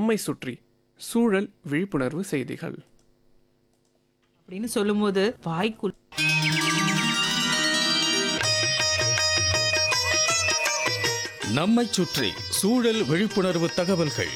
நம்மை சுற்றி சூழல் விழிப்புணர்வு செய்திகள் அப்படின்னு சொல்லும்போது வாய்க்குள் நம்மைச் சுற்றி சூழல் விழிப்புணர்வு தகவல்கள்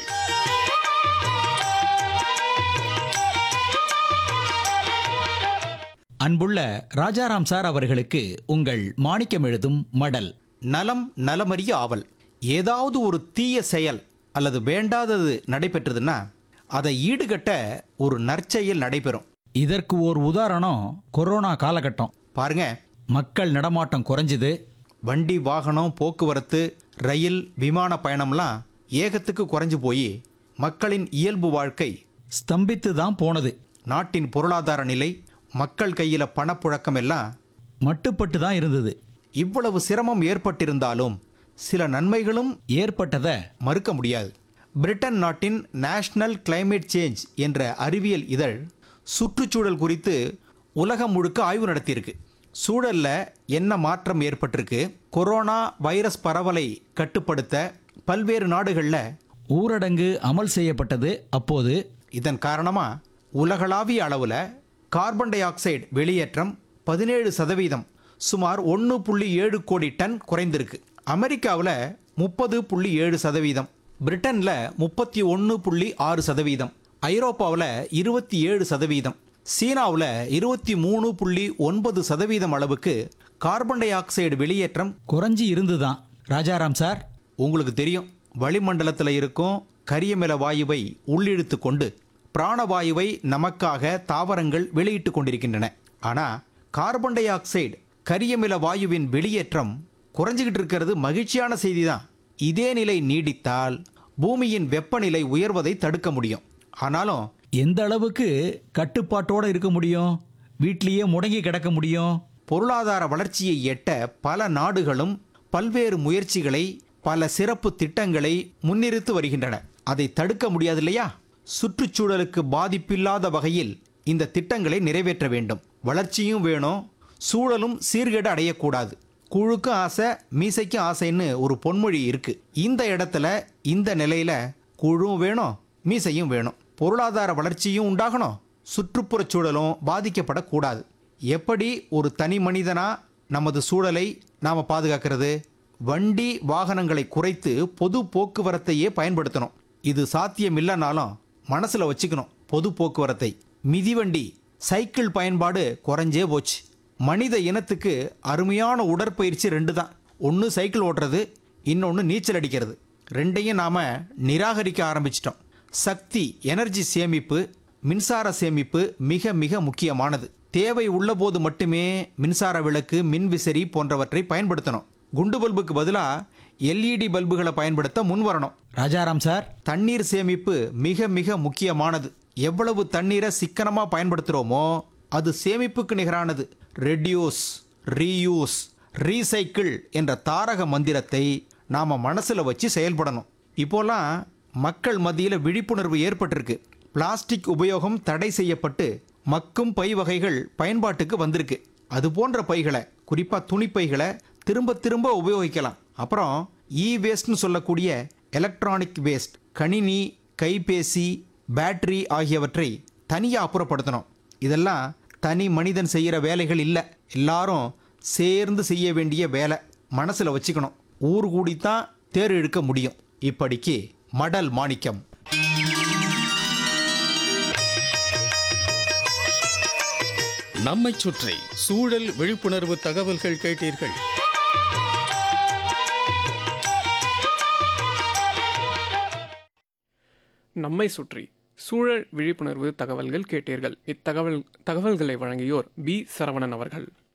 அன்புள்ள ராஜாராம் சார் அவர்களுக்கு உங்கள் மாணிக்கம் எழுதும் மடல் நலம் நலமறிய ஆவல் ஏதாவது ஒரு தீய செயல் அல்லது வேண்டாதது நடைபெற்றதுன்னா அதை ஈடுகட்ட ஒரு நற்செயல் நடைபெறும் இதற்கு ஓர் உதாரணம் கொரோனா காலகட்டம் பாருங்க மக்கள் நடமாட்டம் குறைஞ்சுது வண்டி வாகனம் போக்குவரத்து ரயில் விமான பயணம்லாம் ஏகத்துக்கு குறைஞ்சு போய் மக்களின் இயல்பு வாழ்க்கை ஸ்தம்பித்து தான் போனது நாட்டின் பொருளாதார நிலை மக்கள் கையில பணப்புழக்கம் எல்லாம் மட்டுப்பட்டு தான் இருந்தது இவ்வளவு சிரமம் ஏற்பட்டிருந்தாலும் சில நன்மைகளும் ஏற்பட்டதை மறுக்க முடியாது பிரிட்டன் நாட்டின் நேஷனல் கிளைமேட் சேஞ்ச் என்ற அறிவியல் இதழ் சுற்றுச்சூழல் குறித்து உலகம் முழுக்க ஆய்வு நடத்தியிருக்கு சூழல்ல என்ன மாற்றம் ஏற்பட்டிருக்கு கொரோனா வைரஸ் பரவலை கட்டுப்படுத்த பல்வேறு நாடுகளில் ஊரடங்கு அமல் செய்யப்பட்டது அப்போது இதன் காரணமா உலகளாவிய அளவில் கார்பன் டை ஆக்சைடு வெளியேற்றம் பதினேழு சதவீதம் சுமார் ஒன்று புள்ளி ஏழு கோடி டன் குறைந்திருக்கு அமெரிக்காவில் முப்பது புள்ளி ஏழு சதவீதம் பிரிட்டனில் முப்பத்தி ஒன்று புள்ளி ஆறு சதவீதம் ஐரோப்பாவில் இருபத்தி ஏழு சதவீதம் சீனாவில் இருபத்தி மூணு புள்ளி ஒன்பது சதவீதம் அளவுக்கு கார்பன் டை ஆக்சைடு வெளியேற்றம் குறைஞ்சி இருந்துதான் ராஜாராம் சார் உங்களுக்கு தெரியும் வளிமண்டலத்தில் இருக்கும் கரியமில வாயுவை உள்ளிழுத்து கொண்டு பிராணவாயுவை நமக்காக தாவரங்கள் வெளியிட்டு கொண்டிருக்கின்றன ஆனால் கார்பன் டை ஆக்சைடு கரியமில வாயுவின் வெளியேற்றம் குறைஞ்சிக்கிட்டு இருக்கிறது மகிழ்ச்சியான செய்தி தான் இதே நிலை நீடித்தால் பூமியின் வெப்பநிலை உயர்வதை தடுக்க முடியும் ஆனாலும் எந்த அளவுக்கு கட்டுப்பாட்டோட இருக்க முடியும் வீட்லேயே முடங்கி கிடக்க முடியும் பொருளாதார வளர்ச்சியை எட்ட பல நாடுகளும் பல்வேறு முயற்சிகளை பல சிறப்பு திட்டங்களை முன்னிறுத்து வருகின்றன அதை தடுக்க முடியாது இல்லையா சுற்றுச்சூழலுக்கு பாதிப்பில்லாத வகையில் இந்த திட்டங்களை நிறைவேற்ற வேண்டும் வளர்ச்சியும் வேணும் சூழலும் சீர்கேடு அடையக்கூடாது குழுக்கும் ஆசை மீசைக்கும் ஆசைன்னு ஒரு பொன்மொழி இருக்கு இந்த இடத்துல இந்த நிலையில குழுவும் வேணும் மீசையும் வேணும் பொருளாதார வளர்ச்சியும் உண்டாகணும் சுற்றுப்புறச் சூழலும் பாதிக்கப்படக்கூடாது எப்படி ஒரு தனி மனிதனா நமது சூழலை நாம் பாதுகாக்கிறது வண்டி வாகனங்களை குறைத்து பொது போக்குவரத்தையே பயன்படுத்தணும் இது சாத்தியம் இல்லைனாலும் மனசில் வச்சுக்கணும் பொது போக்குவரத்தை மிதிவண்டி சைக்கிள் பயன்பாடு குறைஞ்சே போச்சு மனித இனத்துக்கு அருமையான உடற்பயிற்சி ரெண்டு தான் ஒன்று சைக்கிள் ஓட்டுறது இன்னொன்று நீச்சல் அடிக்கிறது ரெண்டையும் நாம் நிராகரிக்க ஆரம்பிச்சிட்டோம் சக்தி எனர்ஜி சேமிப்பு மின்சார சேமிப்பு மிக மிக முக்கியமானது தேவை உள்ளபோது மட்டுமே மின்சார விளக்கு மின்விசிறி போன்றவற்றை பயன்படுத்தணும் குண்டு பல்புக்கு பதிலாக எல்இடி பல்புகளை பயன்படுத்த முன் வரணும் ராஜாராம் சார் தண்ணீர் சேமிப்பு மிக மிக முக்கியமானது எவ்வளவு தண்ணீரை சிக்கனமா பயன்படுத்துகிறோமோ அது சேமிப்புக்கு நிகரானது ரெடியூஸ் ரீயூஸ் ரீசைக்கிள் என்ற தாரக மந்திரத்தை நாம மனசுல வச்சு செயல்படணும் இப்போலாம் மக்கள் மத்தியில் விழிப்புணர்வு ஏற்பட்டிருக்கு பிளாஸ்டிக் உபயோகம் தடை செய்யப்பட்டு மக்கும் பை வகைகள் பயன்பாட்டுக்கு வந்திருக்கு அது போன்ற பைகளை குறிப்பா துணிப்பைகளை திரும்ப திரும்ப உபயோகிக்கலாம் அப்புறம் இ வேஸ்ட்னு சொல்லக்கூடிய எலக்ட்ரானிக் வேஸ்ட் கணினி கைபேசி பேட்டரி ஆகியவற்றை தனியாக அப்புறப்படுத்தணும் இதெல்லாம் தனி மனிதன் செய்கிற வேலைகள் இல்லை எல்லாரும் சேர்ந்து செய்ய வேண்டிய வேலை மனசில் வச்சுக்கணும் ஊர் கூடித்தான் தேர் இழுக்க முடியும் இப்படிக்கு மடல் மாணிக்கம் நம்மைச் சுற்றி சூழல் விழிப்புணர்வு தகவல்கள் கேட்டீர்கள் நம்மை சுற்றி சூழல் விழிப்புணர்வு தகவல்கள் கேட்டீர்கள் இத்தகவல் தகவல்களை வழங்கியோர் பி சரவணன் அவர்கள்